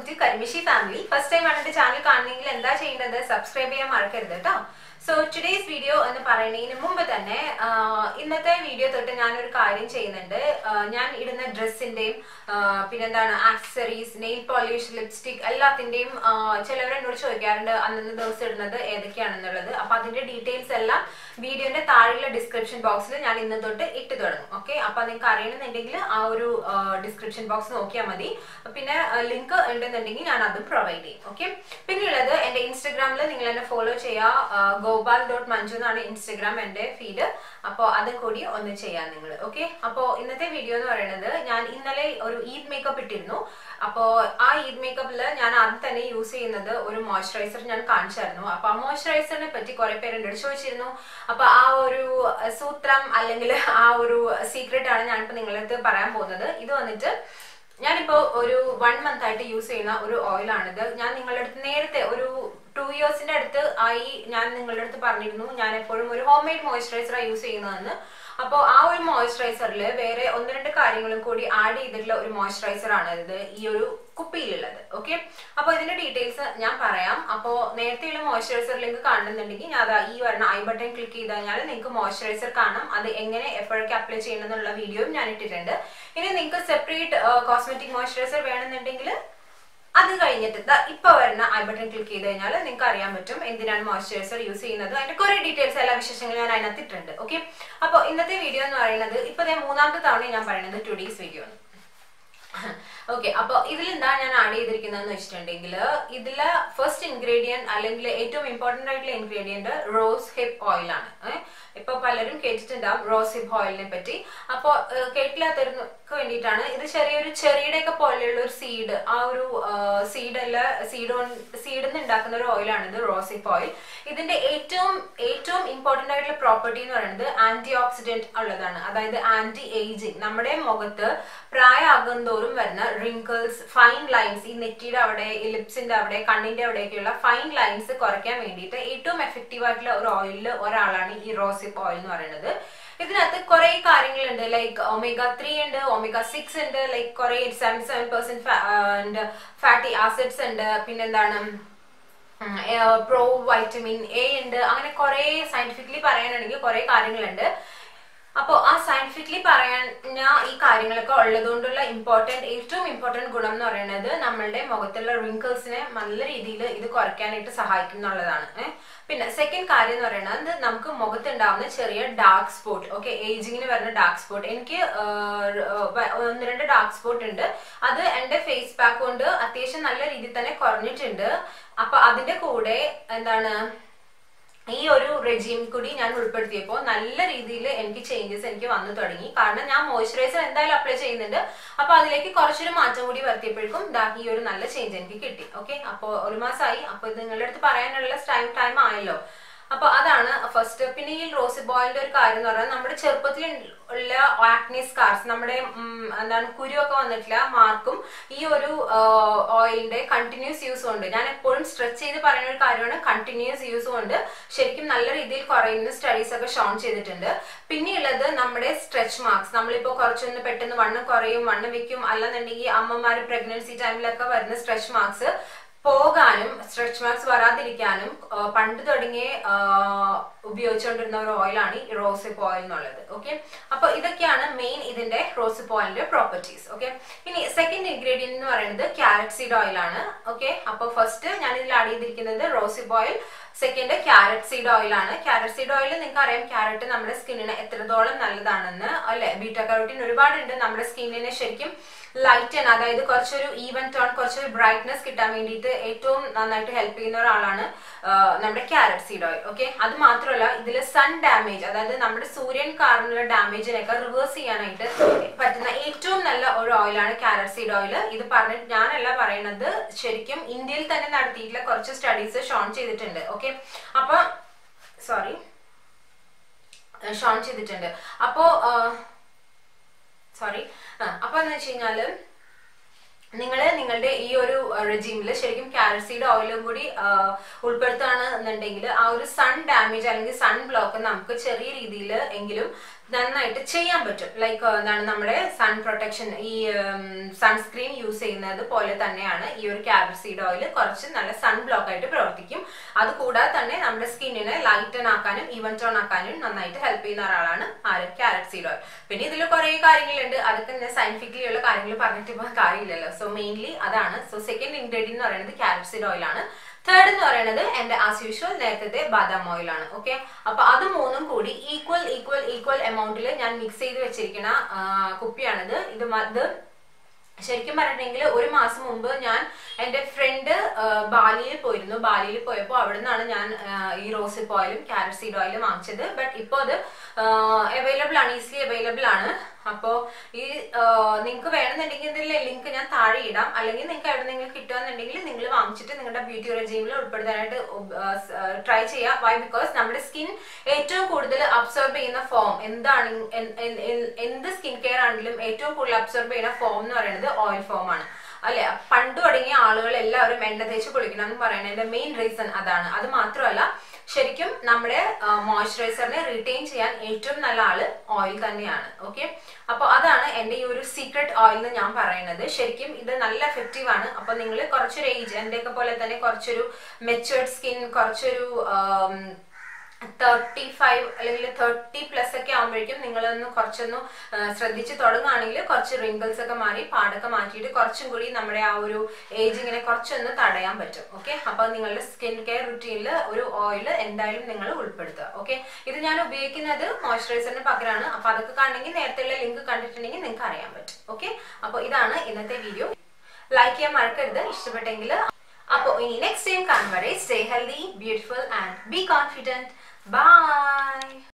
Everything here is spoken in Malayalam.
ടു കരിമിഷി ഫാമിലി ഫസ്റ്റ് ടൈം ആണ് എന്റെ ചാനൽ കാണുന്നെങ്കിൽ എന്താ ചെയ്യേണ്ടത് സബ്സ്ക്രൈബ് ചെയ്യാൻ മറക്കരുത് കേട്ടോ സോ ടുഡേസ് വീഡിയോ എന്ന് പറയുന്നതിന് മുമ്പ് തന്നെ ആ, ഇന്നത്തെ വീഡിയോ തൊട്ട് ഞാനൊരു കാര്യം ചെയ്യുന്നുണ്ട് ആ, ഞാൻ ഇടുന്ന ഡ്രസ്സിന്റെയും പിന്നെന്താണ് ആക്സസറീസ് നെയിൽ പോളിഷ് ലിപ്സ്റ്റിക് എല്ലാത്തിന്റെയും ചിലവർ എന്നോട് ചോദിക്കാറുണ്ട് അന്നത്തെ ദിവസം ഇടുന്നത് ഏതൊക്കെയാണെന്നുള്ളത് അപ്പൊ അതിന്റെ ഡീറ്റെയിൽസ് എല്ലാം വീഡിയോന്റെ താഴെയുള്ള ഡിസ്ക്രിപ്ഷൻ ബോക്സിൽ ഞാൻ ഇന്ന് തൊട്ട് ഇട്ട് തുടങ്ങും ഓക്കെ അപ്പൊ നിങ്ങൾക്ക് അറിയണമെന്നുണ്ടെങ്കിൽ ആ ഒരു ഡിസ്ക്രിപ്ഷൻ ബോക്സ് നോക്കിയാൽ മതി പിന്നെ ലിങ്ക് ഉണ്ടെന്നുണ്ടെങ്കിൽ ഞാൻ അതും പ്രൊവൈഡ് ചെയ്യും ഓക്കെ പിന്നെയുള്ളത് എന്റെ ഇൻസ്റ്റഗ്രാമിൽ നിങ്ങൾ എന്നെ ഫോളോ ചെയ്യുക ഗോപാൽ ഡോട്ട് മഞ്ജു എന്നാണ് ഇൻസ്റ്റഗ്രാം എന്റെ ഫീഡ് അപ്പോൾ അതും കൂടി ഒന്ന് ചെയ്യാം നിങ്ങൾ ഓക്കെ അപ്പോൾ ഇന്നത്തെ വീഡിയോ എന്ന് പറയുന്നത് ഞാൻ ഇന്നലെ ഒരു ഈദ് മേക്കപ്പ് ഇട്ടിരുന്നു അപ്പോൾ ആ ഈദ് മേക്കപ്പിൽ ഞാൻ ആദ്യം തന്നെ യൂസ് ചെയ്യുന്നത് ഒരു മോയ്സ്ചറൈസർ ഞാൻ കാണിച്ചായിരുന്നു അപ്പൊ ആ മോയ്സ്ചറൈസറിനെ പറ്റി കുറെ പേര് എന്നോട് ചോദിച്ചിരുന്നു അപ്പൊ ആ ഒരു അഹ്, സൂത്രം അല്ലെങ്കിൽ ആ ഒരു സീക്രട്ട് ആണ് ഞാനിപ്പോ നിങ്ങളുടെ അടുത്ത് പറയാൻ പോകുന്നത് ഇത് വന്നിട്ട് ഞാനിപ്പോ ഒരു വൺ മന്ത് ആയിട്ട് യൂസ് ചെയ്യുന്ന ഒരു ഓയിലാണിത് ഞാൻ നിങ്ങളുടെ അടുത്ത് നേരത്തെ ഒരു ടു ഇയേഴ്സിന്റെ അടുത്ത് ആയി ഞാൻ നിങ്ങളുടെ അടുത്ത് പറഞ്ഞിരുന്നു ഞാൻ എപ്പോഴും ഒരു ഹോം മെയ്ഡ് മോയ്സ്ചറൈസറാണ് യൂസ് ചെയ്യുന്നതെന്ന് അപ്പോൾ ആ ഒരു മോയ്സ്ചറൈസറിൽ വേറെ ഒന്ന് രണ്ട് കാര്യങ്ങളും കൂടി ആഡ് ചെയ്തിട്ടുള്ള ഒരു മോയ്സ്ചറൈസർ ആണ് ഇത് ഈ ഒരു കുപ്പിയിലുള്ളത് ഓക്കെ അപ്പൊ ഇതിന്റെ ഡീറ്റെയിൽസ് ഞാൻ പറയാം അപ്പോൾ നേരത്തെയുള്ള മോയ്സ്ചറൈസർ ലിങ്ക് കാണുന്നുണ്ടെങ്കിൽ ഞാൻ അതാ ഈ വരുന്ന ഐ ബട്ടൺ ക്ലിക്ക് ചെയ്ത് കഴിഞ്ഞാൽ നിങ്ങൾക്ക് മോയ്സ്ചറൈസർ കാണാം അത് എങ്ങനെ എപ്പോഴൊക്കെ അപ്ലൈ ചെയ്യണം എന്നുള്ള വീഡിയോയും ഞാൻ ഇട്ടിട്ടുണ്ട് ഇനി നിങ്ങൾക്ക് സെപ്പറേറ്റ് കോസ്മെറ്റിക് മോയ്സ്ചറൈസർ വേണമെന്നുണ്ടെങ്കിൽ അത് കഴിഞ്ഞിട്ട് ദാ ഇപ്പൊ വരുന്ന ഐ ബട്ടൺ ക്ലിക്ക് ചെയ്ത് കഴിഞ്ഞാൽ നിങ്ങൾക്ക് അറിയാൻ പറ്റും എന്തിനാണ് മോയ്സ്ചറൈസർ യൂസ് ചെയ്യുന്നത് അതിന്റെ കുറെ ഡീറ്റെയിൽസ് എല്ലാ വിശേഷങ്ങളും ഞാൻ അതിനകത്ത് ഇട്ടിട്ടുണ്ട് ഓക്കെ അപ്പോൾ ഇന്നത്തെ വീഡിയോ എന്ന് പറയുന്നത് ഇപ്പൊ ഞാൻ മൂന്നാമത്തെ തവണ ഞാൻ പറയുന്നത് ടുഡേസ് വീഡിയോ ആണ് ഓക്കെ അപ്പൊ ഇതിൽ എന്താ ഞാൻ ആഡ് ചെയ്തിരിക്കുന്നതെന്ന് വെച്ചിട്ടുണ്ടെങ്കിൽ ഇതില് ഫസ്റ്റ് ഇൻഗ്രീഡിയന്റ് അല്ലെങ്കിൽ ഏറ്റവും ഇമ്പോർട്ടന്റ് ആയിട്ടുള്ള ഇൻഗ്രീഡിയന്റ് റോസ് ഹിപ്പ് ഓയിൽ ആണ് ഏഹ് ഇപ്പൊ പലരും കേട്ടിട്ടുണ്ടാവും റോസ് ഹിപ്പ് ഓയിലിനെ പറ്റി അപ്പൊ ഏഹ്, കേട്ടില്ലാത്തവർക്ക് വേണ്ടിയിട്ടാണ് ഇത് ചെറിയൊരു ചെറിയുടെ ഒക്കെ പോലെയുള്ള ഒരു സീഡ് ആ ഒരു സീഡ് അല്ല സീഡ് സീഡിൽ നിന്ന് ഉണ്ടാക്കുന്ന ഒരു ഓയിലാണ് ഇത് റോസ് ഹിപ്പ് ഓയിൽ ഇതിന്റെ ഏറ്റവും ഏറ്റവും ഇമ്പോർട്ടന്റ് ആയിട്ടുള്ള പ്രോപ്പർട്ടി എന്ന് പറയുന്നത് ആന്റി ഓക്സിഡന്റ് ഉള്ളതാണ് അതായത് ആന്റി ഏജിങ് നമ്മുടെ മുഖത്ത് പ്രായമാകും തോറും വരുന്ന റിങ്കിൾസ് ഫൈൻ ലൈൻസ് ഈ നെറ്റിയുടെ അവിടെ ഈ ലിപ്സിന്റെ അവിടെ കണ്ണിന്റെ അവിടെയൊക്കെയുള്ള ഫൈൻ ലൈൻസ് കുറയ്ക്കാൻ വേണ്ടിയിട്ട് ഏറ്റവും എഫക്റ്റീവ് ആയിട്ടുള്ള ഒരു ഓയിലിൽ ഒരാളാണ് ഈ റോസിപ്പ് ഓയിൽ എന്ന് പറയുന്നത് ഇതിനകത്ത് കുറെ കാര്യങ്ങളുണ്ട് ലൈക്ക് ഒമേഗ ത്രീ ഉണ്ട് ഒമേഗ സിക്സ് ഉണ്ട് ലൈക്ക് കുറെ seventy seven percent fatty acids ഉണ്ട് പിന്നെന്താണ് പ്രോ വൈറ്റമിൻ എ ഉണ്ട് അങ്ങനെ കുറെ സയന്റിഫിക്കലി പറയാനാണെങ്കിൽ കുറെ കാര്യങ്ങളുണ്ട് അപ്പോൾ ആ സയന്റിഫിക്കലി പറയാൻ ഈ കാര്യങ്ങളൊക്കെ ഉള്ളതുകൊണ്ടുള്ള ഇമ്പോർട്ടന്റ് ഏറ്റവും ഇമ്പോർട്ടന്റ് ഗുണം എന്ന് പറയുന്നത് നമ്മളുടെ മുഖത്തുള്ള റിങ്കിൾസിനെ നല്ല രീതിയിൽ ഇത് കുറയ്ക്കാനായിട്ട് സഹായിക്കും എന്നുള്ളതാണ് ഏഹ് പിന്നെ സെക്കൻഡ് കാര്യം എന്ന് പറയുന്നത് നമുക്ക് മുഖത്തുണ്ടാവുന്ന ചെറിയ ഡാർക്ക് സ്പോട്ട് ഓക്കെ ഏജിങ്ങിന് വരുന്ന ഡാർക്ക് സ്പോട്ട് എനിക്ക് ആഹ്, വ- ഒന്ന് രണ്ട് ഡാർക്ക് സ്പോട്ട് ഉണ്ട് അത് എന്റെ ഫേസ് പാക്ക് കൊണ്ട് അത്യാവശ്യം നല്ല രീതിയിൽ തന്നെ കുറഞ്ഞിട്ടുണ്ട് അപ്പൊ അതിന്റെ കൂടെ എന്താണ് ഈ ഒരു റെജീം കൂടി ഞാൻ ഉൾപ്പെടുത്തിയപ്പോൾ നല്ല രീതിയിൽ എനിക്ക് ചേഞ്ചസ് എനിക്ക് വന്നു തുടങ്ങി കാരണം ഞാൻ മോയ്സ്ചറൈസർ എന്തായാലും അപ്ലൈ ചെയ്യുന്നുണ്ട് അപ്പൊ അതിലേക്ക് കുറച്ചൊരു മാറ്റം കൂടി വരുത്തിയപ്പോഴേക്കും ദാ ഈ ഒരു നല്ല ചേഞ്ച് എനിക്ക് കിട്ടി ഓക്കെ അപ്പോൾ ഒരു മാസമായി അപ്പൊ ഇത് നിങ്ങളുടെ അടുത്ത് പറയാനുള്ള ടൈം ടൈം ആയല്ലോ അപ്പൊ അതാണ് ഫസ്റ്റ് പിന്നെ ഈ റോസ് ബോയിലിന്റെ ഒരു കാര്യം എന്ന് പറഞ്ഞാൽ നമ്മുടെ ചെറുപ്പത്തിൽ ഉള്ള ആക്നി സ്കാർസ് നമ്മുടെ ഉം, എന്താണ് കുരുവൊക്കെ വന്നിട്ടില്ല മാർക്കും ഈ ഒരു ഓയിലിന്റെ കണ്ടിന്യൂസ് യൂസ് കൊണ്ട് ഞാൻ എപ്പോഴും സ്ട്രെച്ച് ചെയ്ത് പറയുന്ന ഒരു കാര്യമാണ് കണ്ടിന്യൂസ് യൂസ് കൊണ്ട് ശരിക്കും നല്ല രീതിയിൽ കുറയുന്ന സ്റ്റഡീസ് ഒക്കെ ഷോൺ ചെയ്തിട്ടുണ്ട് പിന്നെയുള്ളത് നമ്മുടെ സ്ട്രെച്ച് മാർക്സ് നമ്മളിപ്പോ കുറച്ചൊന്ന് പെട്ടെന്ന് വണ്ണം കുറയും വണ്ണം വെക്കും അല്ലെന്നുണ്ടെങ്കിൽ അമ്മമാര് പ്രഗ്നൻസി ടൈമിലൊക്കെ വരുന്ന സ്ട്രെച്ച് മാർക്സ് പോകാനും സ്ട്രെച്ച് മാർക്സ് വരാതിരിക്കാനും ആ, പണ്ട് തുടങ്ങിയ ആ, ഉപയോഗിച്ചുകൊണ്ടിരുന്ന ഒരു ഓയിലാണ് ഈ റോസിപ്പ് ഓയിൽ എന്നുള്ളത് ഓക്കെ അപ്പൊ ഇതൊക്കെയാണ് മെയിൻ ഇതിന്റെ റോസിപ്പ് ഓയിലിന്റെ പ്രോപ്പർട്ടീസ് ഓക്കെ ഇനി സെക്കൻഡ് ഇൻഗ്രീഡിയന്റ് എന്ന് പറയുന്നത് ക്യാരറ്റ് സീഡ് ഓയിൽ ആണ് ഓക്കെ അപ്പൊ ഫസ്റ്റ് ഞാൻ ഇതിൽ ആഡ് ചെയ്തിരിക്കുന്നത് rosehip oil second carrot seed oil ആണ് ക്യാരറ്റ് സീഡ് ഓയിൽ നിങ്ങൾക്ക് അറിയാം ക്യാരറ്റ് നമ്മുടെ സ്കിന്നിന് എത്രത്തോളം നല്ലതാണെന്ന് അല്ലെ ബീറ്റ കരോട്ടിൻ ഒരുപാടുണ്ട് നമ്മുടെ സ്കിന്നിനെ ശരിക്കും ലൈറ്റൻ അതായത് കുറച്ചൊരു ഈവൻ ടോൺ കുറച്ചൊരു ബ്രൈറ്റ്നസ് കിട്ടാൻ വേണ്ടിയിട്ട് ഏറ്റവും നന്നായിട്ട് ഹെൽപ്പ് ചെയ്യുന്ന ഒരാളാണ് ആ, നമ്മുടെ ക്യാരറ്റ് സീഡ് ഓയിൽ ഓക്കെ അത് മാത്രമല്ല ഇതിൽ സൺ ഡാമേജ് അതായത് നമ്മുടെ സൂര്യൻ കാരണമുള്ള ഡാമേജിനൊക്കെ റിവേഴ്സ് ചെയ്യാനായിട്ട് പറ്റുന്ന ഏറ്റവും നല്ല ഒരു ഓയിലാണ് ക്യാരറ്റ് സീഡ് ഓയിൽ ഇത് പറഞ്ഞിട്ട് ഞാനല്ല പറയുന്നത് ശരിക്കും ഇന്ത്യയിൽ തന്നെ നടത്തിയിട്ടുള്ള കുറച്ച് സ്റ്റഡീസ് ഷോൺ ചെയ്തിട്ടുണ്ട് ഓക്കെ അപ്പൊ സോറി ഷോൺ ചെയ്തിട്ടുണ്ട് അപ്പോ സോറി അപ്പൊ എന്ന് വെച്ച് കഴിഞ്ഞാല് നിങ്ങൾ നിങ്ങളുടെ ഈ ഒരു റെജീമിൽ ശരിക്കും കാരസീഡ് ഓയിലും കൂടി ആ, ഉൾപ്പെടുത്തുകയാണ് എന്നുണ്ടെങ്കിൽ ആ ഒരു സൺ ഡാമേജ് അല്ലെങ്കിൽ സൺ ബ്ലോക്ക് നമുക്ക് ചെറിയ രീതിയിൽ എങ്കിലും നന്നായിട്ട് ചെയ്യാൻ പറ്റും ലൈക്ക് എന്താണ് നമ്മുടെ സൺ പ്രൊട്ടക്ഷൻ ഈ സൺസ്ക്രീൻ യൂസ് ചെയ്യുന്നത് പോലെ തന്നെയാണ് ഈ ഒരു ക്യാരറ്റ് സീഡ് ഓയിൽ കുറച്ച് നല്ല സൺ ബ്ലോക്ക് ആയിട്ട് പ്രവർത്തിക്കും അത് കൂടാതെ തന്നെ നമ്മുടെ സ്കിന്നിനെ ലൈറ്റൻ ആക്കാനും ഈവൻ ടോൺ ആക്കാനും നന്നായിട്ട് ഹെൽപ്പ് ചെയ്യുന്ന ഒരാളാണ് ആര് ക്യാരറ്റ് സീഡ് ഓയിൽ പിന്നെ ഇതിൽ കുറേ കാര്യങ്ങളുണ്ട് അതൊക്കെ ഞാൻ സയന്റിഫിക്കലി ഉള്ള കാര്യങ്ങൾ പറഞ്ഞിട്ട് ഇപ്പോൾ കാര്യമില്ലല്ലോ സോ മെയിൻലി അതാണ് സോ സെക്കൻഡ് ഇൻഗ്രീഡിയൻ എന്ന് പറയുന്നത് ക്യാരറ്റ് സീഡ് ഓയിൽ ആണ് തേർഡ് എന്ന് പറയുന്നത് എന്റെ ആസ് യൂഷ്വൽ നേരത്തെ ബാദാം ഓയിൽ ആണ് ഓക്കെ അപ്പൊ അത് മൂന്നും കൂടി ഈക്വൽ ഈക്വൽ ഈക്വൽ എമൗണ്ടിൽ ഞാൻ മിക്സ് ചെയ്ത് വെച്ചിരിക്കുന്ന ആ, കുപ്പിയാണിത് ഇത് മ- ഇത് ശരിക്കും പറഞ്ഞിട്ടുണ്ടെങ്കിൽ ഒരു മാസം മുമ്പ് ഞാൻ എൻ്റെ ഫ്രണ്ട് ബാലിയിൽ പോയിരുന്നു ബാലിയിൽ പോയപ്പോൾ അവിടെ നിന്നാണ് ഞാൻ ആ, ഈ റോസിപ്പ് ഓയിലും ക്യാരറ്റ് സീഡ് ഓയിലും വാങ്ങിച്ചത് ബട്ട് ഇപ്പോൾ അത് അവൈലബിൾ ആണ് ഈസിലി അവൈലബിൾ ആണ് അപ്പോൾ ഈ നിങ്ങൾക്ക് വേണമെന്നുണ്ടെങ്കിൽ ഇതിലെ ലിങ്ക് ഞാൻ താഴെ ഇടാം അല്ലെങ്കിൽ നിങ്ങൾക്ക് എവിടെ നിങ്ങൾ കിട്ടുകയെന്നുണ്ടെങ്കിൽ നിങ്ങൾ വാങ്ങിച്ചിട്ട് നിങ്ങളുടെ ബ്യൂട്ടി റെജീമിൽ ഉൾപ്പെടുത്താനായിട്ട് ട്രൈ ചെയ്യുക വൈ ബിക്കോസ് നമ്മുടെ സ്കിൻ ഏറ്റവും കൂടുതൽ അബ്സോർബ് ചെയ്യുന്ന ഫോം എന്താണ് എൻ- എൻ- എൻ- എന്ത് സ്കിൻ കെയർ ആണെങ്കിലും ഏറ്റവും കൂടുതൽ അബ്സോർബ് ചെയ്യുന്ന ഫോം എന്ന് പറയുന്നത് ഓയിൽ ഫോം ആണ് അല്ലെ പണ്ട് തുടങ്ങിയ ആളുകൾ എല്ലാവരും എണ്ണ തേച്ച് കുളിക്കണം എന്ന് പറയുന്നതിന്റെ മെയിൻ റീസൺ അതാണ് അത് മാത്രമല്ല ശരിക്കും നമ്മുടെ മോയ്സ്ചറൈസറിനെ റിറ്റെയിൻ ചെയ്യാൻ ഏറ്റവും നല്ല ആള് ഓയിൽ തന്നെയാണ് ഓക്കെ അപ്പോൾ അതാണ് എൻ്റെ ഈ ഒരു സീക്രട്ട് ഓയിൽ എന്ന് ഞാൻ പറയുന്നത് ശരിക്കും ഇത് നല്ല എഫക്റ്റീവ് ആണ് അപ്പോൾ നിങ്ങൾ കുറച്ചൊരു ഏജ് എൻ്റെയൊക്കെ പോലെ തന്നെ കുറച്ചൊരു മെച്ചുവേർഡ് സ്കിൻ കുറച്ചൊരു ആം, തേർട്ടി ഫൈവ് അല്ലെങ്കിൽ തേർട്ടി പ്ലസ് ഒക്കെ ആകുമ്പോഴേക്കും നിങ്ങളൊന്ന് കുറച്ചൊന്ന് ആ, ശ്രദ്ധിച്ച് തുടങ്ങുകയാണെങ്കിൽ കുറച്ച് റിങ്കിൾസ് ഒക്കെ മാറി പാടൊക്കെ മാറ്റിയിട്ട് കുറച്ചും കൂടി നമ്മുടെ ആ ഒരു ഏജിങ്ങിനെ കുറച്ചൊന്ന് തടയാൻ പറ്റും ഓക്കെ അപ്പൊ നിങ്ങളുടെ സ്കിൻ കെയർ റുട്ടീനിൽ ഒരു ഓയിൽ എന്തായാലും നിങ്ങൾ ഉൾപ്പെടുത്തുക ഓക്കെ ഇത് ഞാൻ ഉപയോഗിക്കുന്നത് മോയ്സ്ചറൈസറിന് പകരമാണ് അപ്പൊ അതൊക്കെ കാണണമെങ്കിൽ നേരത്തെയുള്ള ലിങ്ക് കണ്ടിട്ടുണ്ടെങ്കിൽ നിങ്ങൾക്ക് അറിയാൻ പറ്റും ഓക്കെ അപ്പോൾ ഇതാണ് ഇന്നത്തെ വീഡിയോ ലൈക്ക് ചെയ്യാൻ മറക്കരുത് ഇഷ്ടപ്പെട്ടെങ്കിൽ അപ്പോൾ ഇനി നെക്സ്റ്റ് ടൈം കാണും വരെ stay healthy beautiful and be confident by